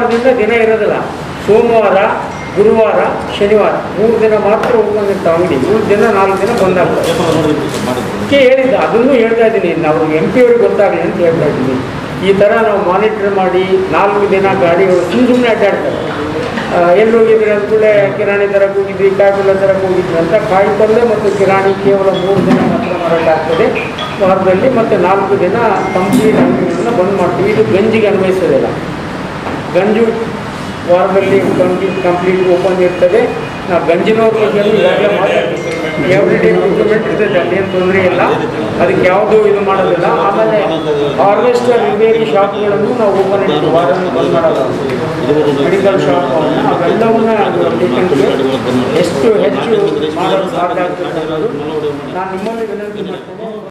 ಸೋಮವಾರದಿಂದ ದಿನ ಇರೋದಿಲ್ಲ ಸೋಮವಾರ ಗುರುವಾರ ಶನಿವಾರ ಮೂರು ದಿನ ಮಾತ್ರ ಓಪನ್ ಇರ್ತಾವೆ ಅಂಗಡಿ ಮೂರು ದಿನ ನಾಲ್ಕು ದಿನ ಬಂದಾಗ್ತದೆ ಅದಕ್ಕೆ ಹೇಳಿದ್ದ ಅದನ್ನು ಹೇಳ್ತಾ ಇದ್ದೀನಿ ನಾವು ಎಂ ಪಿ ಅವ್ರಿಗೆ ಗೊತ್ತಾಗಲಿ ಅಂತ ಹೇಳ್ತಾ ಇದ್ದೀನಿ ಈ ಥರ ನಾವು ಮಾನಿಟರ್ ಮಾಡಿ ನಾಲ್ಕು ದಿನ ಗಾಡಿಗಳು ಸುಮ್ಮ ಸುಮ್ಮನೆ ಅಡ್ಡಾಡ್ತಾರೆ ಆ, ಎಲ್ಲಿ ಹೋಗಿದ್ರಿ ಅಂದ್ಕೂಡಲೇ ಕಿರಾಣಿ ತರಕ್ಕೆ ಹೋಗಿದ್ರಿ ಕಾಯಿಪಲ್ಯ ತರಕ್ಕೆ ಹೋಗಿದ್ರಿ ಅಂತ ಕಾಯಿಪಲ್ಯ ಮತ್ತು ಕಿರಾಣಿ ಕೇವಲ ಮೂರು ದಿನ ಮಾತ್ರ ಮಾರಾಟ ಆಗ್ತದೆ ವಾರದಲ್ಲಿ ಮತ್ತು ನಾಲ್ಕು ದಿನ ಕಂಪ್ಲೀಟ್ ಅಂಗಡಿಗಳನ್ನ ಬಂದ್ ಮಾಡ್ತೀವಿ ಇದು ಗಂಜಿಗೆ ಅನ್ವಯಿಸೋದಿಲ್ಲ ಗಂಜು ವಾರದಲ್ಲಿ ಕಂಪ್ಲೀಟ್ ಕಂಪ್ಲೀಟ್ ಓಪನ್ ಇರ್ತದೆ ನಾವು ಗಂಜಿನವ್ರ ಬಗ್ಗೆ ಈಗಾಗಲೇ ಮಾತಾಡ್ತೀವಿ ಎವ್ರಿ ಡೇ ಇಂಪ್ರೂವ್ಮೆಂಟ್ ಇರ್ತದೆ ಅಲ್ಲೇನು ತೊಂದರೆ ಇಲ್ಲ ಅದಕ್ಕೆ ಯಾವುದೂ ಇದು ಮಾಡೋದಿಲ್ಲ ಆಮೇಲೆ ಹಾರ್ವೆಸ್ಟರ್ ರಿಪೇರಿ ಶಾಪ್ಗಳನ್ನು ನಾವು ಓಪನ್ ಇಡ್ತೀವಿ ವಾರದಲ್ಲಿ ಬಂದ್ ಮಾಡಲ್ಲ ಮೆಡಿಕಲ್ ಶಾಪ್ ಅವೆಲ್ಲವನ್ನ ಪೇಷಂಟ್ಗೆ ಎಷ್ಟು ಹೆಚ್ಚು ಮಾಡಲು ಸಾಧ್ಯ ಆಗ್ತದೆ ಅನ್ನೋದು ನಾನು ನಿಮ್ಮಲ್ಲಿ ವಿನಂತಿ ಮಾಡ್ತೇನೆ